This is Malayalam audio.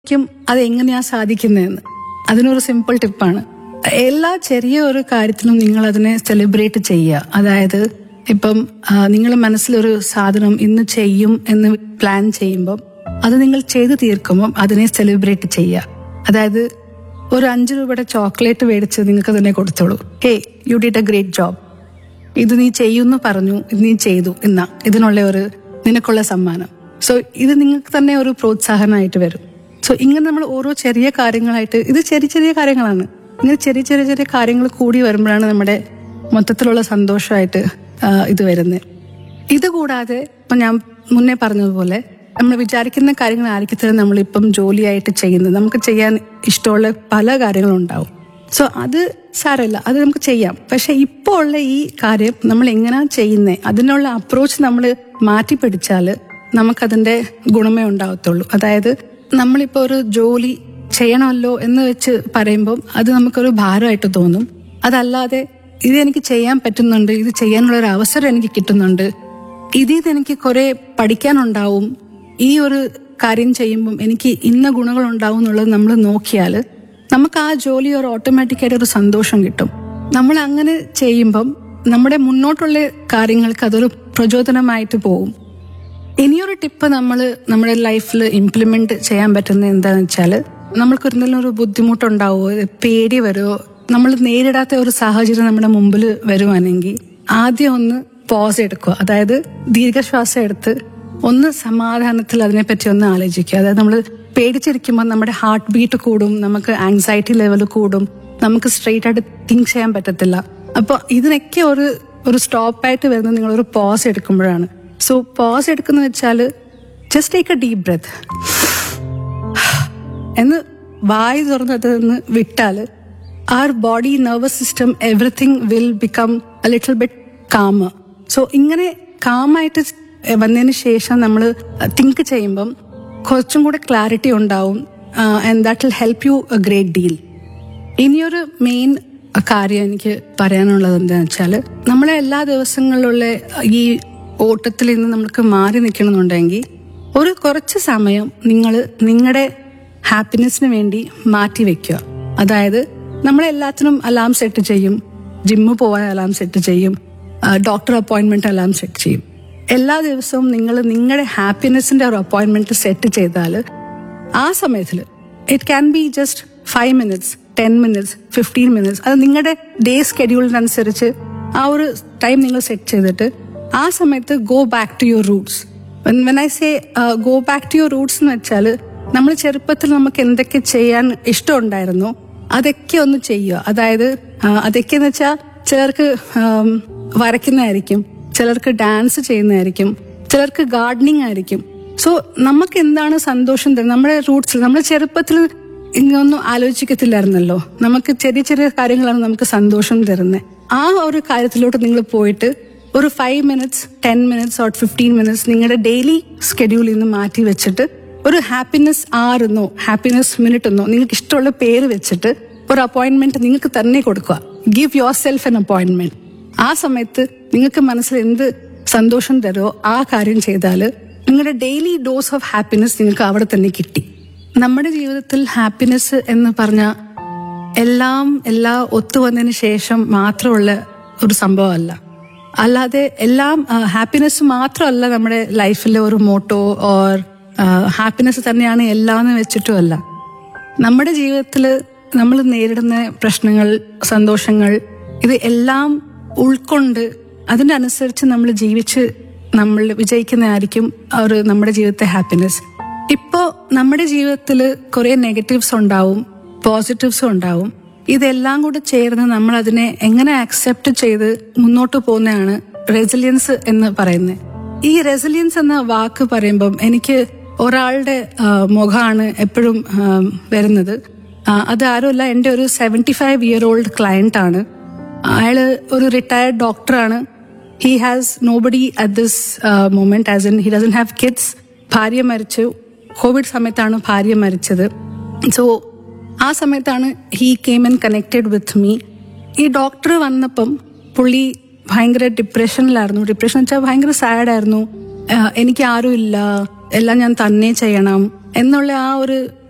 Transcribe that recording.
ക്കും അത് എങ്ങനെയാ സാധിക്കുന്നതെന്ന് അതിനൊരു സിമ്പിൾ ടിപ്പാണ് എല്ലാ ചെറിയ ഒരു കാര്യത്തിലും നിങ്ങൾ അതിനെ സെലിബ്രേറ്റ് ചെയ്യുക അതായത് ഇപ്പം നിങ്ങൾ മനസ്സിലൊരു സാധനം ഇന്ന് ചെയ്യും എന്ന് പ്ലാൻ ചെയ്യുമ്പം അത് നിങ്ങൾ ചെയ്തു തീർക്കുമ്പം അതിനെ സെലിബ്രേറ്റ് ചെയ്യുക അതായത് ഒരു അഞ്ച് രൂപയുടെ ചോക്ലേറ്റ് മേടിച്ച് നിങ്ങൾക്ക് തന്നെ കൊടുത്തോളൂ hey you did a great job ഇത് നീ ചെയ്യുന്നു പറഞ്ഞു ഇത് നീ ചെയ്തു എന്നാ ഇതിനുള്ള ഒരു നിനക്കുള്ള സമ്മാനം സോ ഇത് നിങ്ങൾക്ക് തന്നെ ഒരു പ്രോത്സാഹനമായിട്ട് വരും സോ ഇങ്ങനെ നമ്മൾ ഓരോ ചെറിയ കാര്യങ്ങളായിട്ട് ഇത് ചെറിയ ചെറിയ കാര്യങ്ങളാണ് ഇങ്ങനെ ചെറിയ ചെറിയ ചെറിയ കാര്യങ്ങൾ കൂടി വരുമ്പോഴാണ് നമ്മുടെ മൊത്തത്തിലുള്ള സന്തോഷമായിട്ട് ആ, ഇത് വരുന്നത് ഇത് കൂടാതെ ഇപ്പൊ ഞാൻ മുന്നേ പറഞ്ഞതുപോലെ നമ്മൾ വിചാരിക്കുന്ന കാര്യങ്ങൾ ആയിരിക്കത്തില്ല നമ്മളിപ്പം ജോലിയായിട്ട് ചെയ്യുന്നത് നമുക്ക് ചെയ്യാൻ ഇഷ്ടമുള്ള പല കാര്യങ്ങളും ഉണ്ടാവും സോ അത് സാരമില്ല അത് നമുക്ക് ചെയ്യാം പക്ഷെ ഇപ്പോൾ ഉള്ള ഈ കാര്യം നമ്മൾ എങ്ങനെയാ ചെയ്യുന്നത് അതിനുള്ള അപ്രോച്ച് നമ്മൾ മാറ്റി പിടിച്ചാല് നമുക്കതിന്റെ ഗുണമേ ഉണ്ടാവത്തുള്ളൂ അതായത് നമ്മളിപ്പോ ഒരു ജോലി ചെയ്യണമല്ലോ എന്ന് വെച്ച് പറയുമ്പോൾ അത് നമുക്കൊരു ഭാരമായിട്ട് തോന്നും അതല്ലാതെ ഇത് എനിക്ക് ചെയ്യാൻ പറ്റുന്നുണ്ട് ഇത് ചെയ്യാനുള്ള ഒരു അവസരം എനിക്ക് കിട്ടുന്നുണ്ട് ഇതിൽ നിന്ന് എനിക്ക് കുറെ പഠിക്കാനുണ്ടാവും ഈ ഒരു കാര്യം ചെയ്യുമ്പം എനിക്ക് ഇന്ന ഗുണങ്ങൾ ഉണ്ടാവും എന്നുള്ളത് നമ്മൾ നോക്കിയാൽ നമുക്ക് ആ ജോലി ഒരു ഓട്ടോമാറ്റിക്കായിട്ട് ഒരു സന്തോഷം കിട്ടും നമ്മൾ അങ്ങനെ ചെയ്യുമ്പം നമ്മുടെ മുന്നോട്ടുള്ള കാര്യങ്ങൾക്ക് അതൊരു പ്രചോദനമായിട്ട് പോകും ഇനിയൊരു ടിപ്പ് നമ്മൾ നമ്മുടെ ലൈഫിൽ ഇംപ്ലിമെന്റ് ചെയ്യാൻ പറ്റുന്നത് എന്താണെന്ന് വെച്ചാൽ നമ്മൾക്ക് എന്തെങ്കിലും ഒരു ബുദ്ധിമുട്ടുണ്ടാവോ പേടി വരുമോ നമ്മൾ നേരിടാത്ത ഒരു സാഹചര്യം നമ്മുടെ മുമ്പിൽ വരുവാണെങ്കിൽ ആദ്യം ഒന്ന് പോസ് എടുക്കുക അതായത് ദീർഘശ്വാസം എടുത്ത് ഒന്ന് സമാധാനത്തിൽ അതിനെപ്പറ്റി ഒന്ന് ആലോചിക്കുക അതായത് നമ്മൾ പേടിച്ചിരിക്കുമ്പോൾ നമ്മുടെ ഹാർട്ട് ബീറ്റ് കൂടും നമുക്ക് ആങ്സൈറ്റി ലെവൽ കൂടും നമുക്ക് സ്ട്രെയിറ്റ് ആയിട്ട് തിങ്ക് ചെയ്യാൻ പറ്റത്തില്ല അപ്പോൾ ഇതിനൊക്കെ ഒരു ഒരു സ്റ്റോപ്പായിട്ട് വരുന്നത് നിങ്ങൾ ഒരു പോസ് എടുക്കുമ്പോഴാണ് സോ പോസ് എടുക്കുന്ന വെച്ചാൽ just take a deep breath എന്ന് വായ് തുറന്നത് നിന്ന് വിട്ടാല് our body nervous system everything will become a little bit calm so ഇങ്ങനെ കാമായിട്ട് വന്നതിന് ശേഷം നമ്മൾ തിങ്ക് ചെയ്യുമ്പം കുറച്ചും കൂടെ ക്ലാരിറ്റി ഉണ്ടാവും and that will help you a great deal ഇനിയൊരു മെയിൻ കാര്യം എനിക്ക് പറയാനുള്ളത് എന്താണെന്ന് വെച്ചാൽ നമ്മളെ എല്ലാ ദിവസങ്ങളിലുള്ള ഈ ഓട്ടത്തിൽ നിന്ന് നമുക്ക് മാറി നിൽക്കണമെന്നുണ്ടെങ്കിൽ ഒരു കുറച്ച് സമയം നിങ്ങൾ നിങ്ങളുടെ ഹാപ്പിനെസ്സിന് വേണ്ടി മാറ്റി വെക്കുക അതായത് നമ്മളെല്ലാത്തിനും അലാം സെറ്റ് ചെയ്യും ജിമ്മ് പോകാൻ അലാം സെറ്റ് ചെയ്യും ഡോക്ടർ അപ്പോയിന്റ്മെന്റ് അലാം സെറ്റ് ചെയ്യും എല്ലാ ദിവസവും നിങ്ങൾ നിങ്ങളുടെ ഹാപ്പിനെസ്സിന്റെ ഒരു അപ്പോയിന്റ്മെന്റ് സെറ്റ് ചെയ്താൽ ആ സമയത്തിൽ it can be just five minutes ten minutes fifteen minutes അത് നിങ്ങളുടെ ഡേ സ്കെഡ്യൂളിനനുസരിച്ച് ആ ഒരു ടൈം നിങ്ങൾ സെറ്റ് ചെയ്തിട്ട് ആ സമയത്ത് go back to your roots when I say go back to your roots എന്ന് വെച്ചാൽ നമ്മൾ ചെറുപ്പത്തിൽ നമുക്ക് എന്തൊക്കെ ചെയ്യാൻ ഇഷ്ടമുണ്ടായിരുന്നു അതൊക്കെ ഒന്ന് ചെയ്യുക അതായത് ആ, അതൊക്കെ എന്ന് വെച്ചാൽ ചിലർക്ക് ആം, വരയ്ക്കുന്നതായിരിക്കും ചിലർക്ക് ഡാൻസ് ചെയ്യുന്നതായിരിക്കും ചിലർക്ക് ഗാർഡനിങ് ആയിരിക്കും സോ നമുക്ക് എന്താണ് സന്തോഷം തരുന്നത് നമ്മുടെ റൂട്ട്സിൽ നമ്മുടെ ചെറുപ്പത്തിൽ ഇങ്ങൊന്നും ആലോചിക്കത്തില്ലായിരുന്നല്ലോ നമുക്ക് ചെറിയ ചെറിയ കാര്യങ്ങളാണ് നമുക്ക് സന്തോഷം തരുന്നത് ആ ഒരു കാര്യത്തിലോട്ട് നിങ്ങൾ പോയിട്ട് ഒരു five minutes ten minutes or fifteen minutes നിങ്ങളുടെ ഡെയിലി സ്കെഡ്യൂളിൽ നിന്ന് മാറ്റി വെച്ചിട്ട് ഒരു ഹാപ്പിനെസ് ആർ എന്നോ ഹാപ്പിനെസ് മിനിറ്റ് എന്നോ നിങ്ങൾക്ക് ഇഷ്ടമുള്ള പേര് വെച്ചിട്ട് ഒരു അപ്പോയിന്റ്മെന്റ് നിങ്ങൾക്ക് തന്നെ കൊടുക്കുക give yourself an appointment ആ സമയത്ത് നിങ്ങൾക്ക് മനസ്സിൽ എന്ത് സന്തോഷം തരുമോ ആ കാര്യം ചെയ്താൽ നിങ്ങളുടെ ഡെയിലി ഡോസ് ഓഫ് ഹാപ്പിനെസ് നിങ്ങൾക്ക് അവിടെ തന്നെ കിട്ടി നമ്മുടെ ജീവിതത്തിൽ ഹാപ്പിനെസ് എന്ന് പറഞ്ഞ എല്ലാം എല്ലാം ഒത്തുവന്നതിന് ശേഷം മാത്രമുള്ള ഒരു സംഭവമല്ല അല്ലാതെ എല്ലാം ഹാപ്പിനെസ് മാത്രമല്ല നമ്മുടെ ലൈഫിലെ ഒരു മോട്ടോ ഓർ ഹാപ്പിനെസ് തന്നെയാണ് എല്ലാം എന്ന് വെച്ചിട്ടുമല്ല നമ്മുടെ ജീവിതത്തിൽ നമ്മൾ നേരിടുന്ന പ്രശ്നങ്ങൾ സന്തോഷങ്ങൾ ഇത് എല്ലാം ഉൾക്കൊണ്ട് അതിന്റെ അനുസരിച്ച് നമ്മൾ ജീവിച്ച് നമ്മൾ വിജയിക്കുന്നതായിരിക്കും ഒരു നമ്മുടെ ജീവിതത്തെ ഹാപ്പിനെസ് ഇപ്പോ നമ്മുടെ ജീവിതത്തിൽ കുറെ നെഗറ്റീവ്സ് ഉണ്ടാവും പോസിറ്റീവ്സും ഉണ്ടാവും ഇതെല്ലാം കൂടി ചേർന്ന് നമ്മൾ അതിനെ എങ്ങനെ അക്സെപ്റ്റ് ചെയ്ത് മുന്നോട്ട് പോകുന്നതാണ് റെസിലിയൻസ് എന്ന് പറയുന്നത് ഈ റെസിലിയൻസ് എന്ന വാക്ക് പറയുമ്പം എനിക്ക് ഒരാളുടെ ആ, മുഖമാണ് എപ്പോഴും ആ, വരുന്നത് ആ, അത് ആരുമല്ല എൻ്റെ ഒരു seventy five year old client ആണ് അയാള് ഒരു റിട്ടയർഡ് ഡോക്ടറാണ് he has no buddy at this moment as in he doesn't have kids ഭാര്യ മരിച്ചു കോവിഡ് സമയത്താണ് ഭാര്യ മരിച്ചത് സോ ആ സമയത്താണ് he came and connected with me ഈ ഡോക്ടർ വന്നപ്പം പുള്ളി ഭയങ്കര ഡിപ്രഷനിലായിരുന്നു ഡിപ്രഷൻ വെച്ചാൽ ഭയങ്കര സാഡായിരുന്നു എനിക്ക് ആരും ഇല്ല എല്ലാം ഞാൻ തന്നെ ചെയ്യണം എന്നുള്ള ആ ഒരു